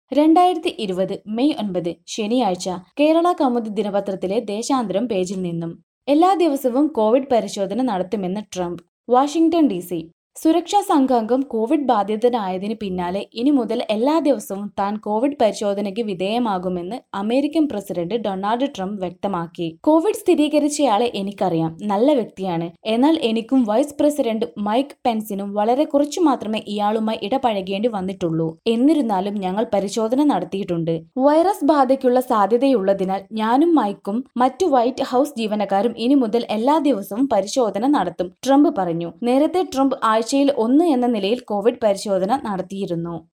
രണ്ടായിരത്തി ഇരുപത് മെയ് ഒൻപത് ശനിയാഴ്ച കേരള കൗമുദി ദിനപത്രത്തിലെ ദേശാന്തരം പേജിൽ നിന്നും എല്ലാ ദിവസവും കോവിഡ് പരിശോധന നടത്തുമെന്ന് ട്രംപ് വാഷിംഗ്ടൺ ഡി സി സുരക്ഷാ സംഘാംഗം കോവിഡ് ബാധിതനായതിന് പിന്നാലെ ഇനി മുതൽ എല്ലാ ദിവസവും താൻ കോവിഡ് പരിശോധനയ്ക്ക് വിധേയമാകുമെന്ന് അമേരിക്കൻ പ്രസിഡന്റ് ഡൊണാൾഡ് ട്രംപ് വ്യക്തമാക്കി കോവിഡ് സ്ഥിരീകരിച്ചയാളെ എനിക്കറിയാം നല്ല വ്യക്തിയാണ് എന്നാൽ എനിക്കും വൈസ് പ്രസിഡന്റ് മൈക്ക് പെൻസിനും വളരെ കുറച്ചു മാത്രമേ ഇയാളുമായി ഇടപഴകേണ്ടി വന്നിട്ടുള്ളൂ എന്നിരുന്നാലും ഞങ്ങൾ പരിശോധന നടത്തിയിട്ടുണ്ട് വൈറസ് ബാധയ്ക്കുള്ള സാധ്യതയുള്ളതിനാൽ ഞാനും മൈക്കും മറ്റു വൈറ്റ് ഹൌസ് ജീവനക്കാരും ഇനി മുതൽ എല്ലാ ദിവസവും പരിശോധന നടത്തും ട്രംപ് പറഞ്ഞു നേരത്തെ ട്രംപ് ആഴ്ചയിൽ ഒന്ന് എന്ന നിലയിൽ കോവിഡ് പരിശോധന നടത്തിയിരുന്നു